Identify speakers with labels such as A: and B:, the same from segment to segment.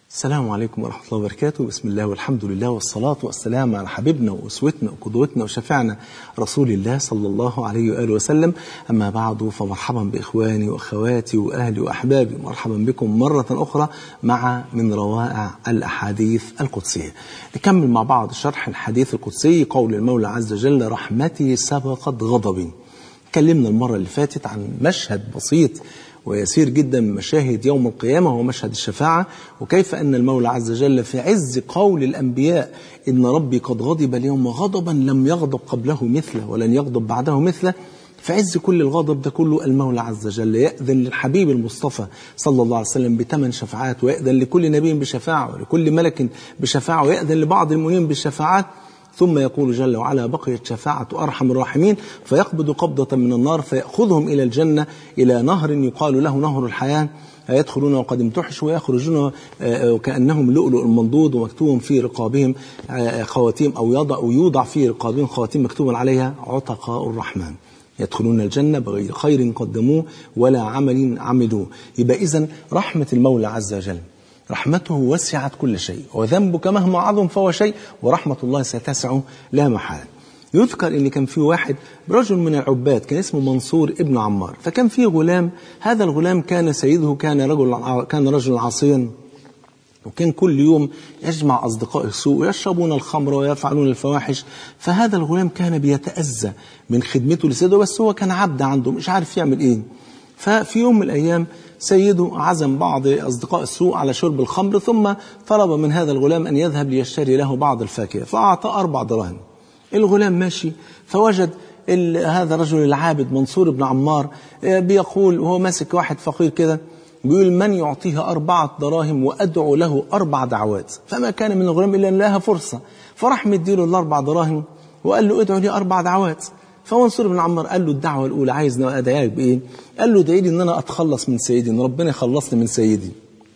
A: السلام عليكم ورحمة الله وبركاته بسم الله والحمد لله والصلاة والسلام على حبيبنا وأسوتنا وقدوتنا وشفعنا رسول الله صلى الله عليه وآله وسلم أما بعد فمرحبا بإخواني وأخواتي وأهلي وأحبابي مرحبا بكم مرة أخرى مع من روائع الأحاديث القدسية نكمل مع بعض شرح الحديث القدسي قول المولى عز وجل رحمتي سبقت غضبي تكلمنا المرة اللي فاتت عن مشهد بسيط ويسير جدا من مشاهد يوم القيامة هو مشهد الشفاعة وكيف أن المولى عز وجل في عز قول الأنبياء إن ربي قد غضب اليوم غضبا لم يغضب قبله مثله ولن يغضب بعده مثله في عز كل الغضب ده كله المولى عز وجل يأذن للحبيب المصطفى صلى الله عليه وسلم بثمان شفاعات ويأذن لكل نبي بشفاعة ولكل ملك بشفاعة ويأذن لبعض المؤمنين بالشفاعات ثم يقول جل وعلا بقيت شفاعة أرحم الراحمين فيقبض قبضة من النار فيأخذهم إلى الجنة إلى نهر يقال له نهر الحياة يدخلون وقد امتحشوا ويخرجون كأنهم لؤلؤ منضود ومكتوب في رقابهم خواتيم أو يضع, أو يوضع في رقابهم خواتيم مكتوب عليها عتقاء الرحمن يدخلون الجنة بغير خير قدموه ولا عمل عملوه يبقى إذن رحمة المولى عز وجل رحمته وسعت كل شيء وذنبك مهما عظم فهو شيء ورحمة الله ستسع لا محالة يذكر ان كان في واحد رجل من العباد كان اسمه منصور ابن عمار فكان في غلام هذا الغلام كان سيده كان رجل كان رجلا عاصيا وكان كل يوم يجمع أصدقاء السوء ويشربون الخمر ويفعلون الفواحش فهذا الغلام كان بيتأذى من خدمته لسيده بس هو كان عبد عنده مش عارف يعمل ايه ففي يوم من الأيام سيده عزم بعض أصدقاء السوء على شرب الخمر ثم طلب من هذا الغلام أن يذهب ليشتري له بعض الفاكهة فأعطى أربع دراهم الغلام ماشي فوجد هذا الرجل العابد منصور بن عمار بيقول وهو ماسك واحد فقير كده بيقول من يعطيه أربعة دراهم وأدعو له أربع دعوات فما كان من الغلام إلا أن لها فرصة فراح مديله الأربع دراهم وقال له ادعو لي أربع دعوات فمنصور بن عمار قال له الدعوة الأولى عايز أدعي لك بإيه؟ قال له ادعي لي إن أنا أتخلص من سيدي إن ربنا يخلصني من سيدي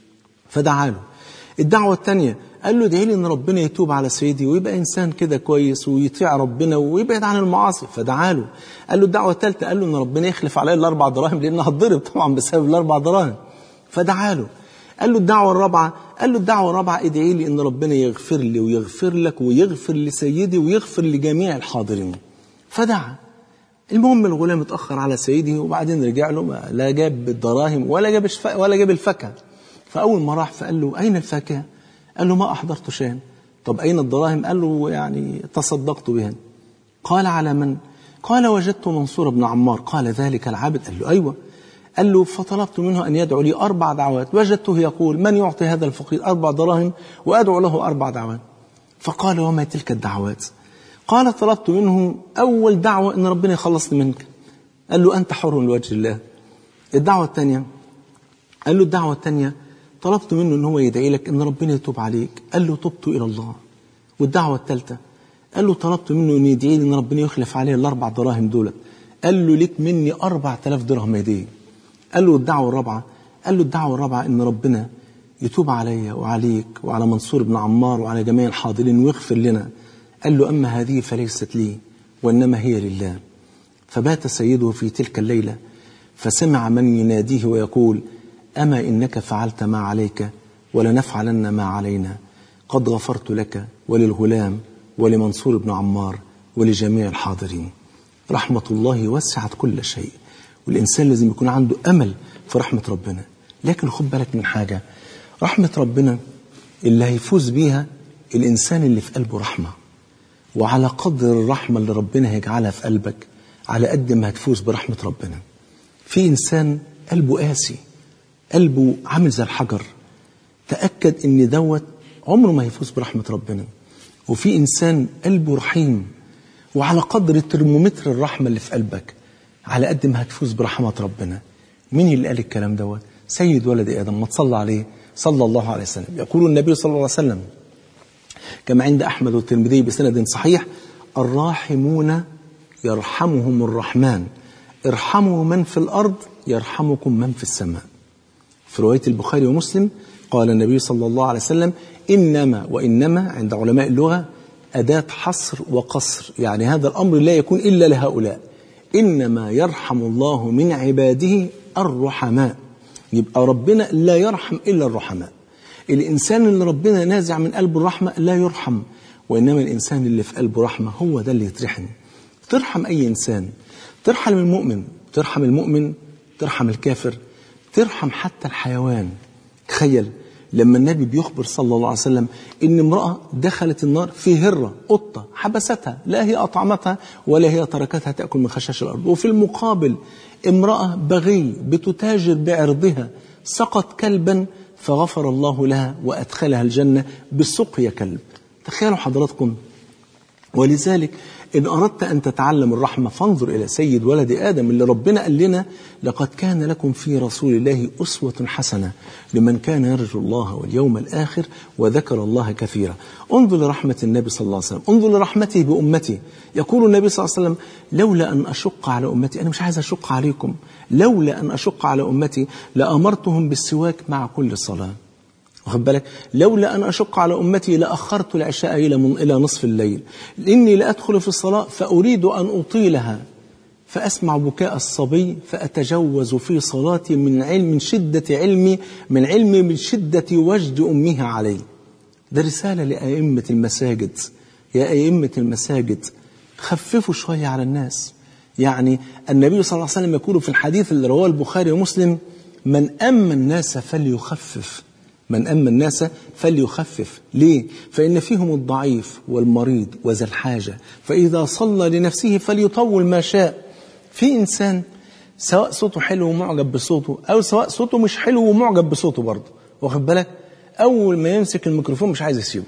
A: فدعا له الدعوة الثانية قال له ادعي لي إن ربنا يتوب على سيدي ويبقى إنسان كده كويس ويطيع ربنا ويبعد عن المعاصي فدعا له قال له الدعوة الثالثة قال له إن ربنا يخلف عليا الأربع دراهم لأن هتضرب طبعا بسبب الأربع دراهم فدعا له قال له الدعوة الرابعة قال له الدعوة الرابعة ادعي لي إن ربنا يغفر لي ويغفر لك ويغفر لسيدي ويغفر لجميع الحاضرين فدعا المهم الغلام اتأخر على سيده وبعدين رجع له لا جاب الدراهم ولا جاب ولا جاب الفاكهة فأول ما راح فقال له أين الفاكهة؟ قال له ما أحضرت شيئا طب أين الدراهم؟ قال له يعني تصدقت بها قال على من؟ قال وجدت منصور بن عمار قال ذلك العابد قال له أيوة قال له فطلبت منه أن يدعو لي أربع دعوات وجدته يقول من يعطي هذا الفقير أربع دراهم وأدعو له أربع دعوات فقال وما تلك الدعوات قال طلبت منه أول دعوة أن ربنا يخلصني منك قال له أنت حر لوجه الله الدعوة الثانية قال له الدعوة الثانية طلبت منه أن هو يدعي لك أن ربنا يتوب عليك قال له تبت إلى الله والدعوة الثالثة قال له طلبت منه أن يدعي لي أن ربنا يخلف عليه الأربع دراهم دولت قال له لك مني أربع تلاف درهم هدية قال له الدعوة الرابعة قال له الدعوة الرابعة أن ربنا يتوب عليا وعليك وعلى منصور بن عمار وعلى جميع الحاضرين ويغفر لنا قال له أما هذه فليست لي وإنما هي لله فبات سيده في تلك الليلة فسمع من يناديه ويقول أما إنك فعلت ما عليك ولنفعلن ما علينا قد غفرت لك وللغلام ولمنصور بن عمار ولجميع الحاضرين رحمة الله وسعت كل شيء والإنسان لازم يكون عنده أمل في رحمة ربنا لكن خد بالك من حاجة رحمة ربنا اللي هيفوز بيها الإنسان اللي في قلبه رحمة وعلى قدر الرحمة اللي ربنا هيجعلها في قلبك على قد ما هتفوز برحمة ربنا في إنسان قلبه قاسي قلبه عامل زي الحجر تأكد إن دوت عمره ما هيفوز برحمة ربنا وفي إنسان قلبه رحيم وعلى قدر ترمومتر الرحمة اللي في قلبك على قد ما هتفوز برحمة ربنا مين اللي قال الكلام دوت سيد ولد آدم ما تصلى عليه صلى الله عليه وسلم يقول النبي صلى الله عليه وسلم كما عند أحمد والترمذي بسند صحيح الراحمون يرحمهم الرحمن ارحموا من في الأرض يرحمكم من في السماء في رواية البخاري ومسلم قال النبي صلى الله عليه وسلم إنما وإنما عند علماء اللغة أداة حصر وقصر يعني هذا الأمر لا يكون إلا لهؤلاء إنما يرحم الله من عباده الرحماء يبقى ربنا لا يرحم إلا الرحماء الإنسان اللي ربنا نازع من قلبه الرحمة لا يرحم وإنما الإنسان اللي في قلبه رحمة هو ده اللي يترحم ترحم أي إنسان ترحم المؤمن ترحم المؤمن ترحم الكافر ترحم حتى الحيوان تخيل لما النبي بيخبر صلى الله عليه وسلم ان امرأة دخلت النار في هرة قطة حبستها لا هي أطعمتها ولا هي تركتها تأكل من خشاش الأرض وفي المقابل امرأة بغي بتتاجر بعرضها سقط كلبا فغفر الله لها وأدخلها الجنة بسقيا كلب تخيلوا حضراتكم ولذلك إن أردت أن تتعلم الرحمة فانظر إلى سيد ولد آدم اللي ربنا قال لنا لقد كان لكم في رسول الله أسوة حسنة لمن كان يرجو الله واليوم الآخر وذكر الله كثيرا انظر لرحمة النبي صلى الله عليه وسلم انظر لرحمته بأمته يقول النبي صلى الله عليه وسلم لولا أن أشق على أمتي أنا مش عايز أشق عليكم لولا أن أشق على أمتي لأمرتهم بالسواك مع كل صلاة واخد بالك لولا أن أشق على أمتي لأخرت العشاء إلى من إلى نصف الليل إني لأدخل في الصلاة فأريد أن أطيلها فأسمع بكاء الصبي فأتجوز في صلاتي من علم من شدة علمي من علمي من شدة وجد أمها علي ده رسالة لأئمة المساجد يا أئمة المساجد خففوا شوية على الناس يعني النبي صلى الله عليه وسلم يقول في الحديث اللي رواه البخاري ومسلم من أما الناس فليخفف من أما الناس فليخفف ليه؟ فإن فيهم الضعيف والمريض وذا الحاجة فإذا صلى لنفسه فليطول ما شاء في إنسان سواء صوته حلو ومعجب بصوته أو سواء صوته مش حلو ومعجب بصوته برضه واخد بالك أول ما يمسك الميكروفون مش عايز يسيبه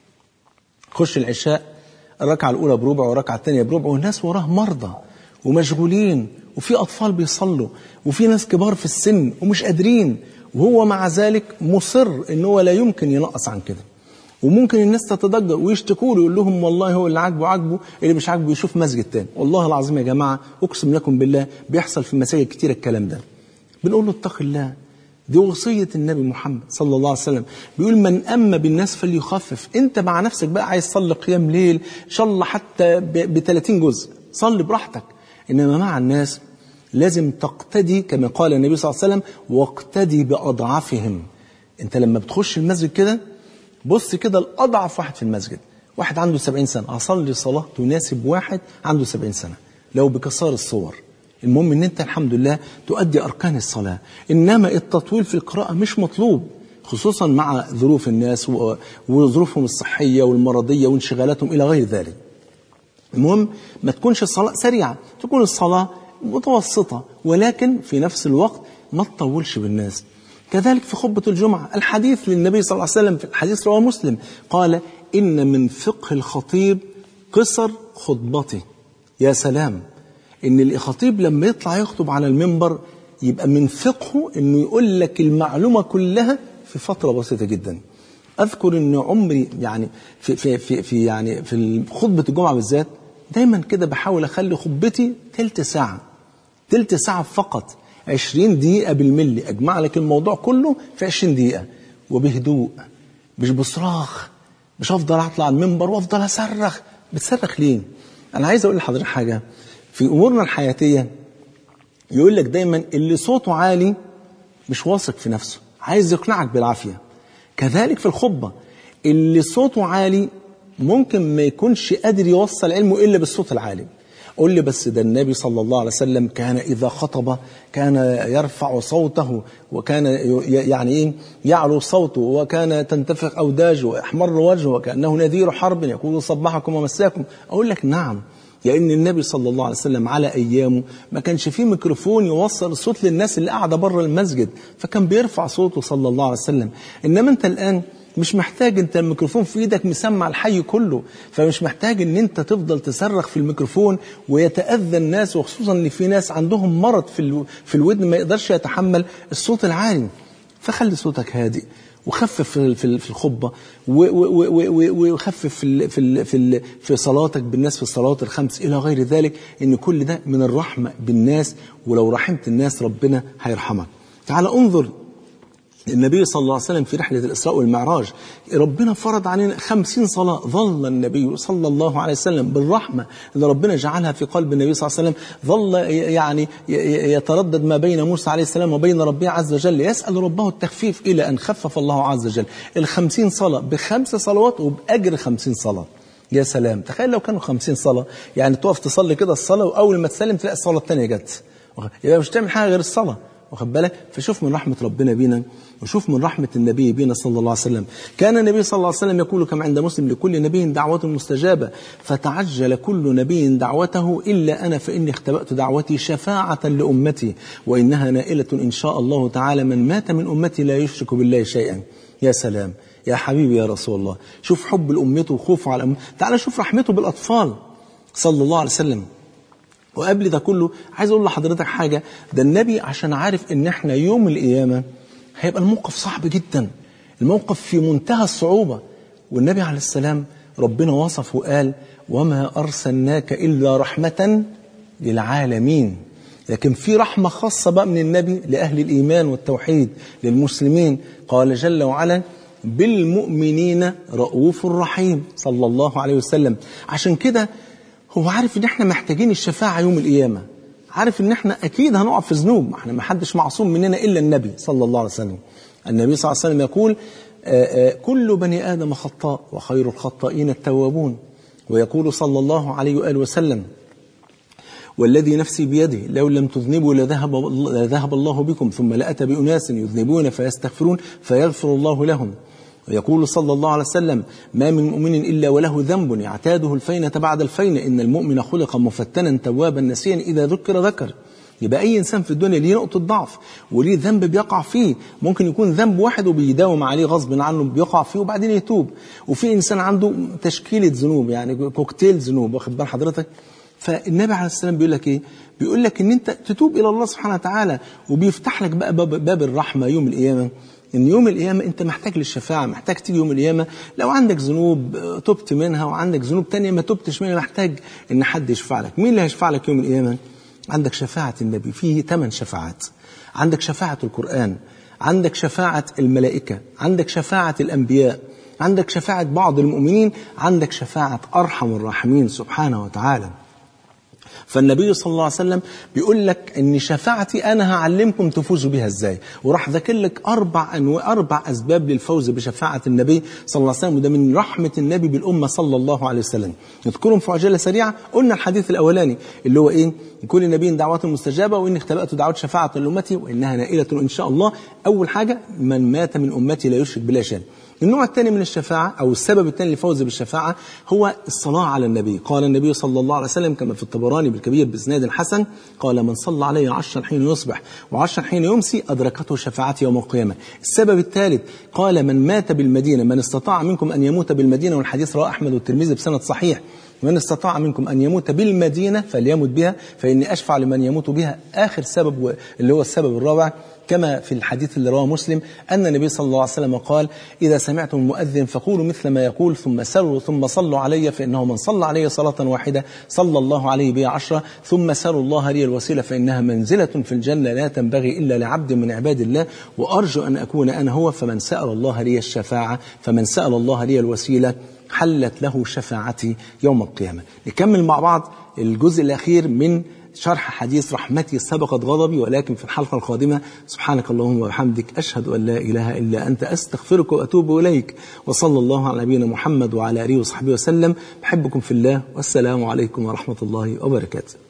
A: خش العشاء الركعة الأولى بربع والركعة الثانية بربع والناس وراه مرضى ومشغولين وفي أطفال بيصلوا وفي ناس كبار في السن ومش قادرين وهو مع ذلك مصر ان هو لا يمكن ينقص عن كده وممكن الناس تتضجر ويشتكوا له يقول لهم والله هو اللي عاجبه عاجبه اللي مش عاجبه يشوف مسجد تاني والله العظيم يا جماعه اقسم لكم بالله بيحصل في مساجد كتير الكلام ده بنقول له اتق الله دي وصية النبي محمد صلى الله عليه وسلم بيقول من أما بالناس فليخفف أنت مع نفسك بقى عايز تصلي قيام ليل إن شاء الله حتى ب 30 جزء صلي براحتك إنما مع الناس لازم تقتدي كما قال النبي صلى الله عليه وسلم واقتدي بأضعفهم انت لما بتخش المسجد كده بص كده الأضعف واحد في المسجد واحد عنده 70 سنة أصلي صلاة تناسب واحد عنده 70 سنة لو بكسار الصور المهم ان انت الحمد لله تؤدي أركان الصلاة إنما التطويل في القراءة مش مطلوب خصوصا مع ظروف الناس وظروفهم الصحية والمرضية وانشغالاتهم إلى غير ذلك المهم ما تكونش الصلاة سريعة تكون الصلاة متوسطة ولكن في نفس الوقت ما تطولش بالناس كذلك في خطبة الجمعة الحديث للنبي صلى الله عليه وسلم في الحديث رواه مسلم قال إن من فقه الخطيب قصر خطبته يا سلام إن الخطيب لما يطلع يخطب على المنبر يبقى من فقهه إنه يقول لك المعلومة كلها في فترة بسيطة جدا أذكر إن عمري يعني في في في, في يعني في خطبة الجمعة بالذات دايما كده بحاول أخلي خطبتي تلت ساعة تلت ساعة فقط 20 دقيقة بالملي أجمع لك الموضوع كله في 20 دقيقة وبهدوء مش بصراخ مش أفضل أطلع المنبر وأفضل أصرخ بتصرخ ليه؟ أنا عايز أقول لحضرتك حاجة في أمورنا الحياتية يقول لك دايما اللي صوته عالي مش واثق في نفسه عايز يقنعك بالعافية كذلك في الخطبة اللي صوته عالي ممكن ما يكونش قادر يوصل علمه إلا بالصوت العالي قول لي بس ده النبي صلى الله عليه وسلم كان إذا خطب كان يرفع صوته وكان يعني إيه يعلو صوته وكان تنتفخ أوداجه ويحمر وجهه وكأنه نذير حرب يقول صبحكم ومساكم أقول لك نعم لأن النبي صلى الله عليه وسلم على أيامه ما كانش فيه ميكروفون يوصل الصوت للناس اللي قاعدة بره المسجد فكان بيرفع صوته صلى الله عليه وسلم إنما أنت الآن مش محتاج انت الميكروفون في ايدك مسمع الحي كله فمش محتاج ان انت تفضل تصرخ في الميكروفون ويتاذى الناس وخصوصا ان في ناس عندهم مرض في في الودن ما يقدرش يتحمل الصوت العالي فخلي صوتك هادئ وخفف في في الخطبه وخفف في في في في صلاتك بالناس في الصلوات الخمس الى غير ذلك ان كل ده من الرحمه بالناس ولو رحمت الناس ربنا هيرحمك تعال انظر النبي صلى الله عليه وسلم في رحلة الإسراء والمعراج ربنا فرض علينا خمسين صلاة ظل النبي صلى الله عليه وسلم بالرحمة اللي ربنا جعلها في قلب النبي صلى الله عليه وسلم ظل يعني يتردد ما بين موسى عليه السلام وبين ربه عز وجل يسأل ربه التخفيف إلى أن خفف الله عز وجل الخمسين صلاة بخمس صلوات وبأجر خمسين صلاة يا سلام تخيل لو كانوا خمسين صلاة يعني تقف تصلي كده الصلاة وأول ما تسلم تلاقي الصلاة الثانية جت يبقى مش تعمل حاجة غير الصلاة واخد بالك فشوف من رحمة ربنا بينا وشوف من رحمة النبي بينا صلى الله عليه وسلم كان النبي صلى الله عليه وسلم يقول كما عند مسلم لكل نبي دعوة مستجابة فتعجل كل نبي دعوته إلا أنا فإني اختبأت دعوتي شفاعة لأمتي وإنها نائلة إن شاء الله تعالى من مات من أمتي لا يشرك بالله شيئا يا سلام يا حبيبي يا رسول الله شوف حب لأمته وخوفه على أمته تعال شوف رحمته بالأطفال صلى الله عليه وسلم وقبل ده كله عايز اقول لحضرتك حاجه ده النبي عشان عارف ان احنا يوم القيامه هيبقى الموقف صعب جدا الموقف في منتهى الصعوبه والنبي عليه السلام ربنا وصف وقال وما ارسلناك الا رحمه للعالمين لكن في رحمه خاصه بقى من النبي لاهل الايمان والتوحيد للمسلمين قال جل وعلا بالمؤمنين رؤوف رحيم صلى الله عليه وسلم عشان كده هو عارف ان احنا محتاجين الشفاعة يوم القيامة عارف ان احنا اكيد هنقع في ذنوب احنا ما حدش معصوم مننا الا النبي صلى الله عليه وسلم النبي صلى الله عليه وسلم يقول آآ آآ كل بني ادم خطاء وخير الخطائين التوابون ويقول صلى الله عليه واله وسلم والذي نفسي بيده لو لم تذنبوا لذهب, لذهب الله بكم ثم لأتى بأناس يذنبون فيستغفرون فيغفر الله لهم ويقول صلى الله عليه وسلم ما من مؤمن إلا وله ذنب يعتاده الفينة بعد الفينة إن المؤمن خلق مفتنا توابا نسيا إذا ذكر ذكر يبقى أي إنسان في الدنيا ليه نقطة ضعف وليه ذنب بيقع فيه ممكن يكون ذنب واحد وبيداوم عليه غصب عنه بيقع فيه وبعدين يتوب وفي إنسان عنده تشكيلة ذنوب يعني كوكتيل ذنوب واخد بال حضرتك فالنبي عليه السلام بيقول لك ايه بيقول لك ان انت تتوب الى الله سبحانه وتعالى وبيفتح لك بقى باب, باب الرحمه يوم القيامه ان يوم القيامه انت محتاج للشفاعه محتاج تيجي يوم القيامه لو عندك ذنوب تبت منها وعندك ذنوب تانية ما تبتش منها محتاج ان حد يشفع لك مين اللي هيشفع لك يوم القيامه عندك شفاعه النبي فيه ثمان شفاعات عندك شفاعه القران عندك شفاعه الملائكه عندك شفاعه الانبياء عندك شفاعه بعض المؤمنين عندك شفاعه ارحم الراحمين سبحانه وتعالى فالنبي صلى الله عليه وسلم بيقول لك ان شفاعتي انا هعلمكم تفوزوا بيها ازاي وراح ذاكر لك اربع انواع اربع اسباب للفوز بشفاعه النبي صلى الله عليه وسلم وده من رحمه النبي بالامه صلى الله عليه وسلم نذكرهم في عجاله سريعه قلنا الحديث الاولاني اللي هو ايه كل نبي دعوة مستجابة وإني اختبأت دعوة شفاعة لأمتي وإنها نائلة إن شاء الله أول حاجة من مات من أمتي لا يشرك بالله شيئا النوع الثاني من الشفاعة أو السبب الثاني للفوز بالشفاعة هو الصلاة على النبي قال النبي صلى الله عليه وسلم كما في الطبراني بالكبير بإسناد حسن قال من صلى علي عشرا حين يصبح وعشرا حين يمسي أدركته شفاعتي يوم القيامة السبب الثالث قال من مات بالمدينة من استطاع منكم أن يموت بالمدينة والحديث رواه أحمد والترمذي بسند صحيح من استطاع منكم أن يموت بالمدينة فليمت بها فإني أشفع لمن يموت بها آخر سبب اللي هو السبب الرابع كما في الحديث اللي رواه مسلم أن النبي صلى الله عليه وسلم قال إذا سمعتم المؤذن فقولوا مثل ما يقول ثم سروا ثم صلوا علي فإنه من صلى علي صلاة واحدة صلى الله عليه بها عشرة ثم سروا الله لي الوسيلة فإنها منزلة في الجنة لا تنبغي إلا لعبد من عباد الله وأرجو أن أكون أنا هو فمن سأل الله لي الشفاعة فمن سأل الله لي الوسيلة حلت له شفاعتي يوم القيامة نكمل مع بعض الجزء الأخير من شرح حديث رحمتي سبقت غضبي ولكن في الحلقة القادمة سبحانك اللهم وبحمدك أشهد أن لا إله إلا أنت أستغفرك وأتوب إليك وصلى الله على نبينا محمد وعلى آله وصحبه وسلم بحبكم في الله والسلام عليكم ورحمة الله وبركاته